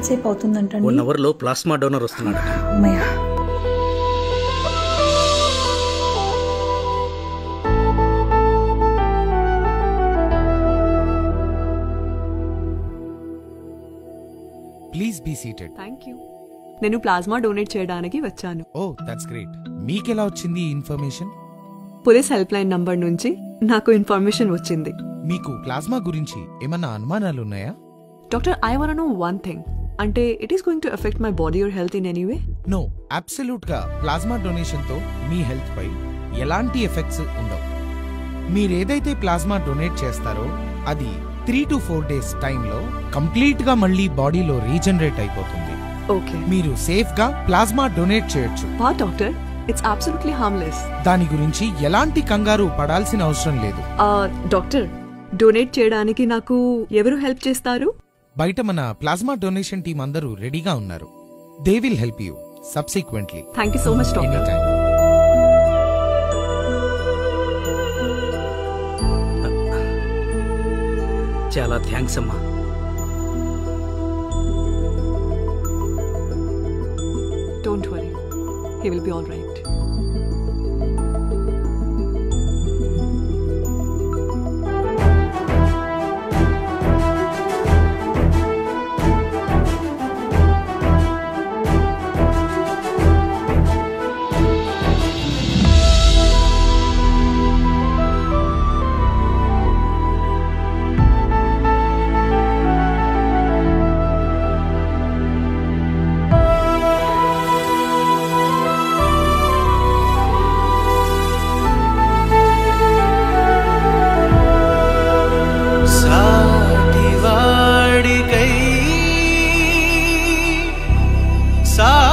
ఎంతసేపు అవుతుందంటండి one hour లో ప్లాస్మా డోనర్ వస్తున్నాడు అమ్మయ్య please be seated thank you నేను ప్లాస్మా డొనేట్ చేయడానికి వచ్చాను ఓ దట్స్ గ్రేట్ మీకెలా వచ్చింది ఈ information police help line number నుంచి నాకు ఇన్ఫర్మేషన్ వచ్చింది మీకు ప్లాస్మా గురించి ఏమన్నా అనుమానాలు ఉన్నాయా doctor I want know one thing అంటే it is going to effect my body or health in anyway no absolute గా ప్లాస్మా డొనేషన్ తో మీ హెల్త్ పై ఎలాంటి ఎఫెక్ట్స్ ఉండవు మీరేదైతే ప్లాస్మా డొనేట్ చేస్తారో అది త్రీ టు ఫోర్ డేస్ టైంలో కంప్లీట్ గా మళ్ళీ బాడీలో రీజనరేట్ అయిపోతుంది ఓకే మీరు సేఫ్ గా ప్లాస్మా డొనేట్ చేయొచ్చు వా డాక్టర్ ఇట్స్ అబ్సల్యూట్లీ హార్మ్లెస్ దాని గురించి ఎలాంటి కంగారు పడాల్సిన అవసరం లేదు డాక్టర్ డొనేట్ చేయడానికి నాకు ఎవరు హెల్ప్ చేస్తారు బయట మన ప్లాస్మా డొనేషన్ టీం అందరూ రెడీగా ఉన్నారు they will help you subsequently thank you so much any doctor time చాలా థ్యాంక్స్ అమ్మా don't worry he will be all right సాటివాడికై సా